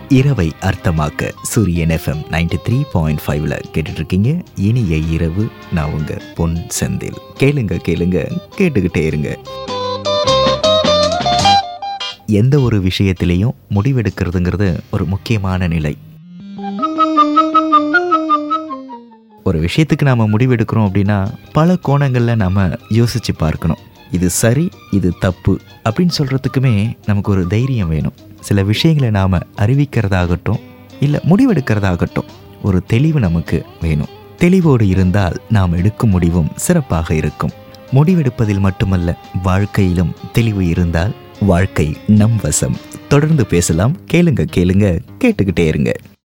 இரவை அர்த்தமாக்க சூரியன் FM ninety three point ஃபைவ்ல கேட்டுட்டு இருக்கீங்க இனிய இரவு நான் உங்க பொன் செந்தில் கேளுங்க கேளுங்க கேட்டுக்கிட்டே இருங்க எந்த ஒரு விஷயத்திலையும் முடிவெடுக்கிறதுங்கிறது ஒரு முக்கியமான நிலை ஒரு விஷயத்துக்கு நாம் முடிவெடுக்கிறோம் அப்படின்னா பல கோணங்களில் நாம் யோசித்து பார்க்கணும் இது சரி இது தப்பு அப்படின்னு சொல்கிறதுக்குமே நமக்கு ஒரு தைரியம் வேணும் சில விஷயங்களை நாம் அறிவிக்கிறதாகட்டும் இல்லை முடிவெடுக்கிறதாகட்டும் ஒரு தெளிவு நமக்கு வேணும் தெளிவோடு இருந்தால் நாம் எடுக்கும் முடிவும் சிறப்பாக இருக்கும் முடிவெடுப்பதில் மட்டுமல்ல வாழ்க்கையிலும் தெளிவு இருந்தால் வாழ்க்கை நம் வசம் தொடர்ந்து பேசலாம் கேளுங்க கேளுங்க கேட்டுக்கிட்டே இருங்க